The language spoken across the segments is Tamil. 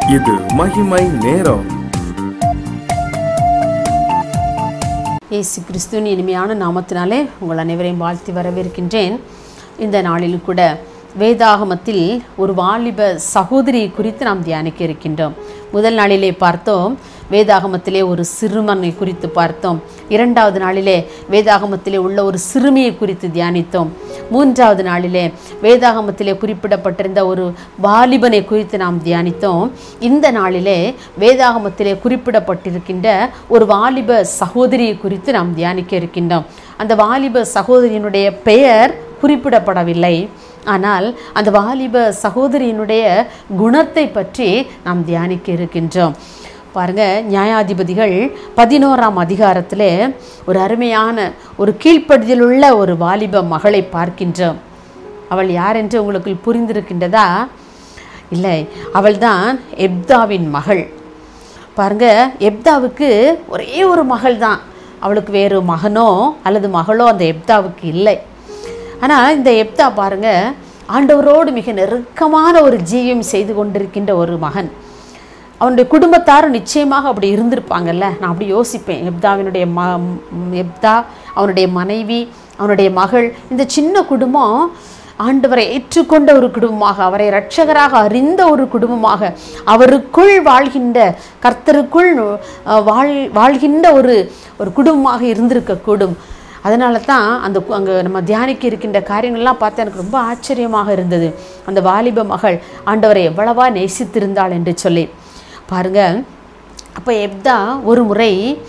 இது மகிமை நேரம் இயேசு கிறிஸ்துவின் இனிமையான நாமத்தினாலே உங்கள் அனைவரையும் வாழ்த்தி வரவேற்கின்றேன் இந்த நாளிலும் கூட வேதாகமத்தில் ஒரு வாலிப சகோதரி குறித்து நாம் தியானிக்க இருக்கின்றோம் முதல் நாளிலே பார்த்தோம் வேதாகமத்திலே ஒரு சிறுமனை குறித்து பார்த்தோம் இரண்டாவது நாளிலே வேதாகமத்திலே உள்ள ஒரு சிறுமியை குறித்து தியானித்தோம் மூன்றாவது நாளிலே வேதாகமத்திலே குறிப்பிடப்பட்டிருந்த ஒரு வாலிபனை குறித்து நாம் தியானித்தோம் இந்த நாளிலே வேதாகமத்திலே குறிப்பிடப்பட்டிருக்கின்ற ஒரு வாலிப சகோதரியை குறித்து நாம் தியானிக்க இருக்கின்றோம் அந்த வாலிப சகோதரியினுடைய பெயர் குறிப்பிடப்படவில்லை ஆனால் அந்த வாலிப சகோதரியினுடைய குணத்தை பற்றி நாம் தியானிக்க இருக்கின்றோம் பாருங்க நியாயாதிபதிகள் பதினோராம் அதிகாரத்தில் ஒரு அருமையான ஒரு கீழ்ப்படுதலுள்ள ஒரு வாலிப மகளை பார்க்கின்றோம் அவள் யார் என்று உங்களுக்கு புரிந்திருக்கின்றதா இல்லை அவள்தான் எப்தாவின் மகள் பாருங்க எப்தாவுக்கு ஒரே ஒரு மகள் தான் அவளுக்கு வேறு மகனோ அல்லது மகளோ அந்த எப்தாவுக்கு இல்லை ஆனால் இந்த எப்தா பாருங்க ஆண்டவரோடு மிக நெருக்கமான ஒரு ஜீவியம் செய்து கொண்டிருக்கின்ற ஒரு மகன் அவனுடைய குடும்பத்தாரும் நிச்சயமாக அப்படி இருந்திருப்பாங்கல்ல நான் அப்படி யோசிப்பேன் எப்தாவினுடைய ம ம், எப்தா அவனுடைய மனைவி அவனுடைய மகள் இந்த சின்ன குடும்பம் ஆண்டவரை ஏற்றுக்கொண்ட ஒரு குடும்பமாக அவரை இரட்சகராக அறிந்த ஒரு குடும்பமாக அவருக்குள் வாழ்கின்ற கர்த்தருக்குள் அஹ், வாழ் வாழ்கின்ற ஒரு ஒரு குடும்பமாக இருந்திருக்கக்கூடும் அதனால தான் அந்த கு- அங்கே நம்ம தியானிக்க இருக்கின்ற காரியங்கள்லாம் பார்த்து எனக்கு ரொம்ப ஆச்சரியமாக இருந்தது அந்த வாலிப மகள் ஆண்டவரை எவ்வளவா நேசித்திருந்தாள் என்று சொல்லி பாருங்க அப்போ எப்தா ஒரு முறை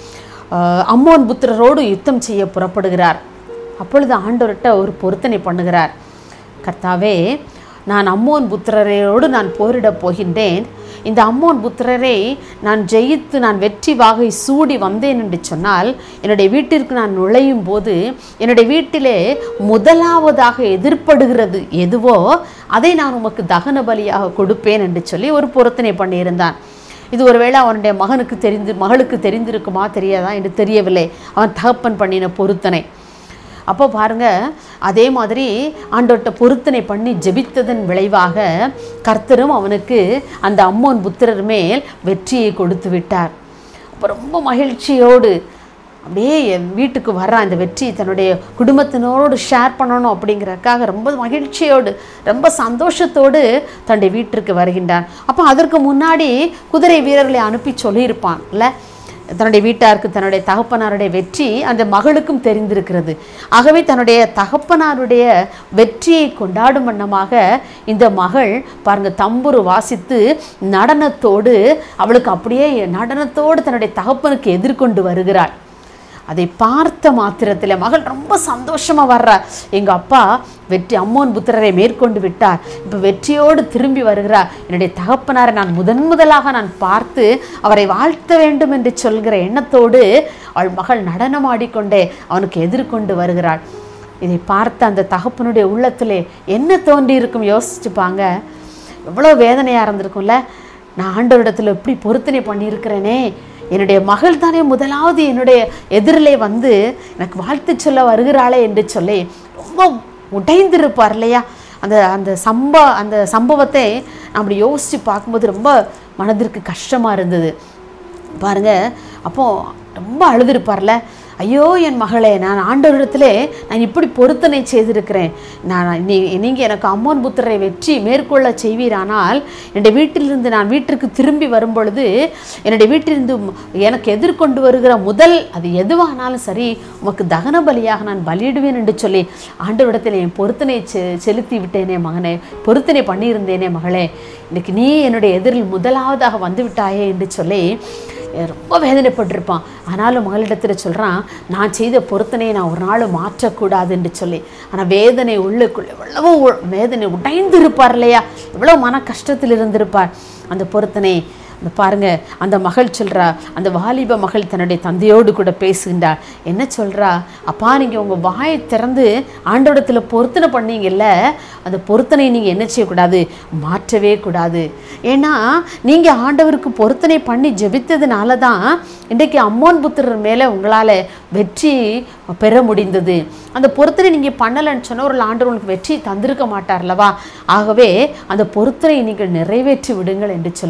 அஹ், அம்மோன் புத்திரரோடு யுத்தம் செய்ய புறப்படுகிறார் அப்பொழுது ஆண்டவர்கிட்ட ஒரு பொருத்தனை பண்ணுகிறார் கர்த்தாவே நான் அம்மோன் புத்திரரோடு நான் போரிடப் போகின்றேன் இந்த அம்மோன் புத்திரரை நான் ஜெயித்து நான் வெற்றி வாகை சூடி வந்தேன் என்று சொன்னால் என்னுடைய வீட்டிற்கு நான் நுழையும் போது என்னுடைய வீட்டிலே முதலாவதாக எதிர்ப்படுகிறது எதுவோ அதை நான் உமக்கு தகன பலியாக கொடுப்பேன் என்று சொல்லி ஒரு பொருத்தனை பண்ணியிருந்தான் இது ஒருவேளை அவனுடைய மகனுக்கு தெரிந்து மகளுக்கு தெரிந்திருக்குமா தெரியாதா என்று தெரியவில்லை அவன் தகப்பன் பண்ணின பொருத்தனை அப்போ பாருங்க அதே மாதிரி ஆண்டோட்ட பொருத்தனை பண்ணி ஜெபித்ததன் விளைவாக கர்த்தரும் அவனுக்கு அந்த அம்மோன் புத்திரர் மேல் வெற்றியை கொடுத்து விட்டார் அப்போ ரொம்ப மகிழ்ச்சியோடு அப்படியே என் வீட்டுக்கு வர்றான் இந்த வெற்றி தன்னுடைய குடும்பத்தினரோடு ஷேர் பண்ணணும் அப்படிங்கிறதுக்காக ரொம்ப மகிழ்ச்சியோடு ரொம்ப சந்தோஷத்தோடு தன்னுடைய வீட்டிற்கு வருகின்றான் அப்போ அதற்கு முன்னாடி குதிரை வீரர்களை அனுப்பி சொல்லியிருப்பான் இல்லை தன்னுடைய வீட்டாருக்கு தன்னுடைய தகப்பனாருடைய வெற்றி அந்த மகளுக்கும் தெரிந்திருக்கிறது ஆகவே தன்னுடைய தகப்பனாருடைய வெற்றியை கொண்டாடும் வண்ணமாக இந்த மகள் பாருங்க தம்புரு வாசித்து நடனத்தோடு அவளுக்கு அப்படியே நடனத்தோடு தன்னுடைய தகப்பனுக்கு எதிர்கொண்டு வருகிறாள் அதை பார்த்த மாத்திரத்தில் மகள் ரொம்ப சந்தோஷமா வர்றா எங்க அப்பா வெற்றி அம்மோன் புத்திரரை மேற்கொண்டு விட்டார் இப்போ வெற்றியோடு திரும்பி வருகிறார் என்னுடைய தகப்பனாரை நான் முதன் முதலாக நான் பார்த்து அவரை வாழ்த்த வேண்டும் என்று சொல்கிற எண்ணத்தோடு அவள் மகள் நடனமாடிக்கொண்டே அவனுக்கு எதிர்கொண்டு வருகிறாள் இதை பார்த்த அந்த தகப்பனுடைய உள்ளத்திலே என்ன தோன்றி இருக்கும் யோசிச்சுப்பாங்க எவ்வளோ வேதனையாக இருந்திருக்கும்ல நான் ஆண்டவரிடத்தில் எப்படி பொருத்தனை பண்ணியிருக்கிறேனே என்னுடைய மகள் தானே முதலாவது என்னுடைய எதிரிலே வந்து எனக்கு வாழ்த்து சொல்ல வருகிறாளே என்று சொல்லி ரொம்ப உடைந்திருப்பார் இல்லையா அந்த அந்த சம்ப அந்த சம்பவத்தை நான் அப்படி யோசித்து பார்க்கும்போது ரொம்ப மனதிற்கு கஷ்டமாக இருந்தது பாருங்க அப்போ ரொம்ப அழுதுருப்பார்ல ஐயோ என் மகளே நான் ஆண்டவரிடத்திலே நான் இப்படி பொருத்தனை செய்திருக்கிறேன் நான் நீ நீங்கள் எனக்கு அம்மோன் புத்திரை வெற்றி மேற்கொள்ள செய்வீரானால் என்னுடைய வீட்டிலிருந்து நான் வீட்டிற்கு திரும்பி வரும் பொழுது என்னுடைய வீட்டிலிருந்து ம- எனக்கு எதிர்கொண்டு வருகிற முதல் அது எதுவானாலும் சரி உமக்கு தகன பலியாக நான் பலியிடுவேன் என்று சொல்லி ஆண்டவரிடத்தில் என் பொருத்தனை செ செலுத்தி விட்டேனே மகனே பொருத்தனை பண்ணியிருந்தேனே மகளே இன்னைக்கு நீ என்னுடைய எதிரில் முதலாவதாக வந்து விட்டாயே என்று சொல்லி ரொம்ப வேதனைப்பட்டிருப்பான் ஆனாலும் மகளிடத்தில் சொல்கிறான் நான் செய்த பொருத்தனையை நான் ஒரு நாள் மாற்றக்கூடாது என்று சொல்லி ஆனால் வேதனை உள்ளுக்குள் எவ்வளவோ உ- வேதனை உடைந்து இருப்பார் இல்லையா எவ்வளோ மன கஷ்டத்தில் இருந்திருப்பார் அந்த பொருத்தனை அந்த பாருங்க அந்த மகள் சொல்றா அந்த வாலிப மகள் தன்னுடைய தந்தையோடு கூட பேசுகின்றார் என்ன சொல்றா அப்பா நீங்க உங்க வாயை திறந்து ஆண்டோடத்துல பொருத்தனை பண்ணீங்கல்ல அந்த பொருத்தனை நீங்க என்ன செய்யக்கூடாது மாற்றவே கூடாது ஏன்னா நீங்க ஆண்டவருக்கு பொருத்தனை பண்ணி ஜெபித்ததுனால தான் இன்றைக்கு அம்மோன் புத்திரர் மேலே உங்களால் வெற்றி பெற முடிந்தது அந்த பொருத்தனை நீங்கள் பண்ணலைன்னு சொன்னால் ஒரு ஆண்டவர் உங்களுக்கு வெற்றி தந்திருக்க மாட்டார் அல்லவா ஆகவே அந்த பொருத்தனை நீங்கள் நிறைவேற்றி விடுங்கள் என்று சொல்லி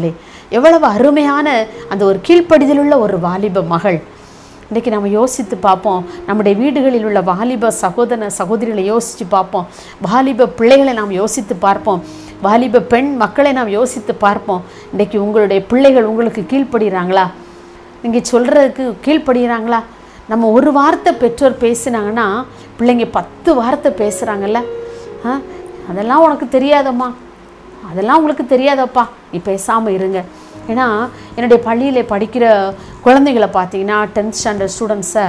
எவ்வளவு அருமையான அந்த ஒரு கீழ்ப்படிதலுள்ள ஒரு வாலிப மகள் இன்றைக்கி நம்ம யோசித்து பார்ப்போம் நம்முடைய வீடுகளில் உள்ள வாலிப சகோதர சகோதரிகளை யோசித்து பார்ப்போம் வாலிப பிள்ளைகளை நாம் யோசித்து பார்ப்போம் வாலிப பெண் மக்களை நாம் யோசித்து பார்ப்போம் இன்றைக்கி உங்களுடைய பிள்ளைகள் உங்களுக்கு கீழ்ப்படுகிறாங்களா நீங்கள் சொல்கிறதுக்கு கீழ்ப்படுகிறாங்களா நம்ம ஒரு வார்த்தை பெற்றோர் பேசினாங்கன்னா பிள்ளைங்க பத்து வார்த்தை பேசுகிறாங்கல்ல ஆ அதெல்லாம் உனக்கு தெரியாதம்மா அதெல்லாம் உங்களுக்கு தெரியாதப்பா நீ பேசாமல் இருங்க ஏன்னா என்னுடைய பள்ளியில் படிக்கிற குழந்தைகளை பார்த்தீங்கன்னா டென்த் ஸ்டாண்டர்ட் ஸ்டூடெண்ட்ஸை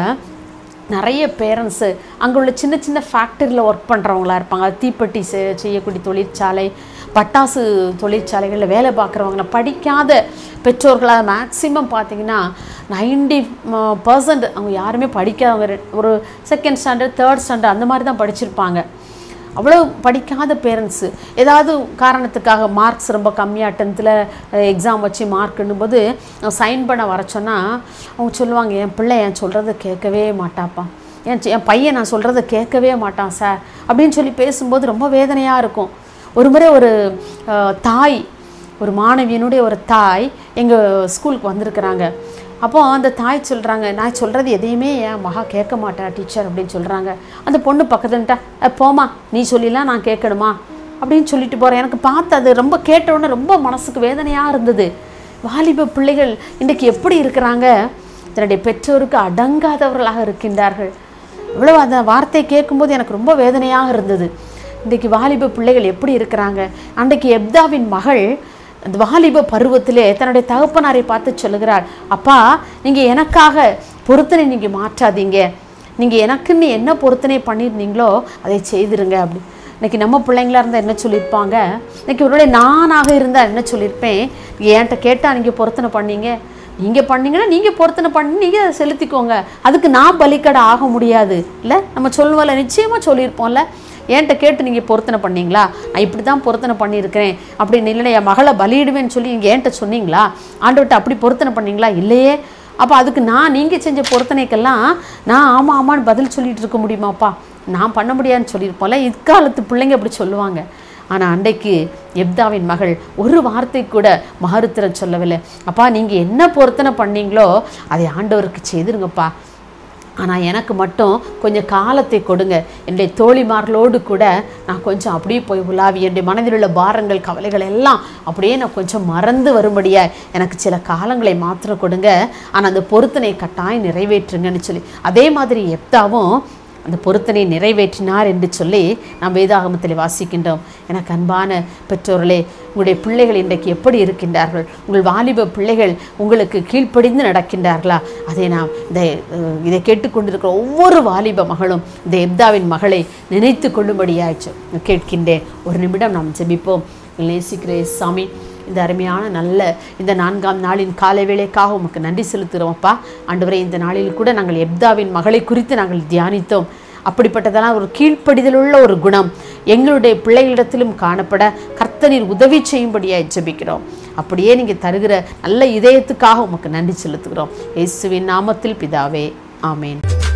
நிறைய பேரண்ட்ஸு அங்கே உள்ள சின்ன சின்ன ஃபேக்டரியில் ஒர்க் பண்ணுறவங்களா இருப்பாங்க தீப்பெட்டி செ- செய்யக்கூடிய தொழிற்சாலை பட்டாசு தொழிற்சாலைகளில் வேலை பார்க்குறவங்கள படிக்காத பெற்றோர்களாக மேக்ஸிமம் பார்த்தீங்கன்னா நைன்டி பர்சன்ட் அவங்க யாருமே படிக்காதவங்க ரெ- ஒரு செகண்ட் ஸ்டாண்டர்ட் தேர்ட் ஸ்டாண்டர்ட் அந்த மாதிரி தான் படிச்சிருப்பாங்க அவ்வளோ படிக்காத பேரண்ட்ஸு ஏதாவது காரணத்துக்காக மார்க்ஸ் ரொம்ப கம்மியாக டென்த்தில் எக்ஸாம் வச்சு மார்க்குன்னும் போது சைன் பண்ண வர சொன்னால் அவங்க சொல்லுவாங்க என் பிள்ளை என் சொல்கிறத கேட்கவே மாட்டாப்பா என் சி- என் பையன் நான் சொல்கிறத கேட்கவே மாட்டான் சார் அப்படின்னு சொல்லி பேசும்போது ரொம்ப வேதனையாக இருக்கும் ஒரு முறை ஒரு அஹ், தாய் ஒரு மாணவியனுடைய ஒரு தாய் எங்கள் ஸ்கூலுக்கு வந்திருக்கிறாங்க அப்போ அந்த தாய் சொல்கிறாங்க நான் சொல்கிறது எதையுமே என் மகா கேட்க மாட்டா டீச்சர் அப்படின்னு சொல்கிறாங்க அந்த பொண்ணு பக்கத்துன்ட்டா "அஹ், போம்மா நீ சொல்லிலாம் நான் கேட்கணுமா அப்படின்னு சொல்லிட்டு போகிறேன் எனக்கு பார்த்து அது ரொம்ப கேட்ட உடனே ரொம்ப மனசுக்கு வேதனையாக இருந்தது வாலிப பிள்ளைகள் இன்றைக்கு எப்படி இருக்கிறாங்க தன்னுடைய பெற்றோருக்கு அடங்காதவர்களாக இருக்கின்றார்கள் இவ்வளவு அந்த வார்த்தை கேட்கும்போது எனக்கு ரொம்ப வேதனையாக இருந்தது இன்றைக்கு வாலிப பிள்ளைகள் எப்படி இருக்கிறாங்க அன்றைக்கு எப்தாவின் மகள் அந்த வாலிப பருவத்திலே தன்னுடைய தகப்பனாரை பார்த்து சொல்லுகிறாள் அப்பா நீங்கள் எனக்காக பொருத்தனை நீங்கள் மாற்றாதீங்க நீங்கள் எனக்குன்னு என்ன பொருத்தனை பண்ணியிருந்தீங்களோ அதை செய்திருங்க அப்படி இன்னைக்கு நம்ம பிள்ளைங்களா இருந்தால் என்ன சொல்லியிருப்பாங்க இன்னைக்கு ஒருவேளை நானாக இருந்தால் என்ன சொல்லியிருப்பேன் என்கிட்ட கேட்டால் நீங்கள் பொருத்தனை பண்ணீங்க நீங்கள் பண்ணீங்கன்னா நீங்கள் பொருத்தனை பண்ணி நீங்கள் செலுத்திக்கோங்க அதுக்கு நான் பலிக்கடை ஆக முடியாது இல்லை நம்ம சொல்லுவோம்ல நிச்சயமாக சொல்லியிருப்போம்ல என்கிட்ட கேட்டு நீங்கள் பொருத்தனை பண்ணீங்களா நான் இப்படி தான் பொருத்தனை பண்ணியிருக்கிறேன் அப்படின்னு இல்லை என் மகளை பலியிடுவேன்னு சொல்லி நீங்கள் என்கிட்ட சொன்னீங்களா ஆண்டவர்கிட்ட அப்படி பொருத்தனை பண்ணீங்களா இல்லையே அப்போ அதுக்கு நான் நீங்கள் செஞ்ச பொருத்தனைக்கெல்லாம் நான் ஆமாம் ஆமான்னு பதில் சொல்லிட்டு இருக்க முடியுமாப்பா நான் பண்ண முடியாதுன்னு சொல்லியிருப்போம்ல இக்காலத்து பிள்ளைங்க அப்படி சொல்லுவாங்க ஆனால் அன்றைக்கு எப்தாவின் மகள் ஒரு வார்த்தை கூட மகருத்திரன் சொல்லவில்லை அப்பா நீங்கள் என்ன பொருத்தனை பண்ணீங்களோ அதை ஆண்டவருக்கு செய்திருங்கப்பா ஆனால் எனக்கு மட்டும் கொஞ்சம் காலத்தை கொடுங்க என்னுடைய தோழிமார்களோடு கூட நான் கொஞ்சம் அப்படியே போய் உலாவி என்னுடைய மனதில் உள்ள பாரங்கள் கவலைகள் எல்லாம் அப்படியே நான் கொஞ்சம் மறந்து வரும்படியா எனக்கு சில காலங்களை மாத்திரம் கொடுங்க ஆனால் அந்த பொருத்தனை கட்டாயம் நிறைவேற்றுங்கன்னு சொல்லி அதே மாதிரி எப்தாவும் அந்த பொருத்தனை நிறைவேற்றினார் என்று சொல்லி நாம் வேதாகமத்தில் வாசிக்கின்றோம் எனக்கு அன்பான பெற்றோர்களே உங்களுடைய பிள்ளைகள் இன்றைக்கு எப்படி இருக்கின்றார்கள் உங்கள் வாலிப பிள்ளைகள் உங்களுக்கு கீழ்ப்படிந்து நடக்கின்றார்களா அதை நாம் இந்த அஹ், இதை கேட்டுக்கொண்டிருக்கிற ஒவ்வொரு வாலிப மகளும் இந்த எப்தாவின் மகளை நினைத்து கொள்ளும்படியாச்சு கேட்கின்றேன் ஒரு நிமிடம் நாம் ஜெபிப்போம் நேசிக்கிறே சாமி இந்த அருமையான நல்ல இந்த நான்காம் நாளின் காலை வேளைக்காக உமக்கு நன்றி செலுத்துகிறோம்ப்பா ஆண்டவரே இந்த நாளில் கூட நாங்கள் எப்தாவின் மகளை குறித்து நாங்கள் தியானித்தோம் அப்படிப்பட்டதெல்லாம் ஒரு கீழ்ப்படிதலுள்ள ஒரு குணம் எங்களுடைய பிள்ளைகளிடத்திலும் காணப்பட கர்த்தனில் உதவி செய்யும்படியாய் ஜெபிக்கிறோம் அப்படியே நீங்கள் தருகிற நல்ல இதயத்துக்காக உமக்கு நன்றி செலுத்துகிறோம் இயேசுவின் நாமத்தில் பிதாவே ஆமேன்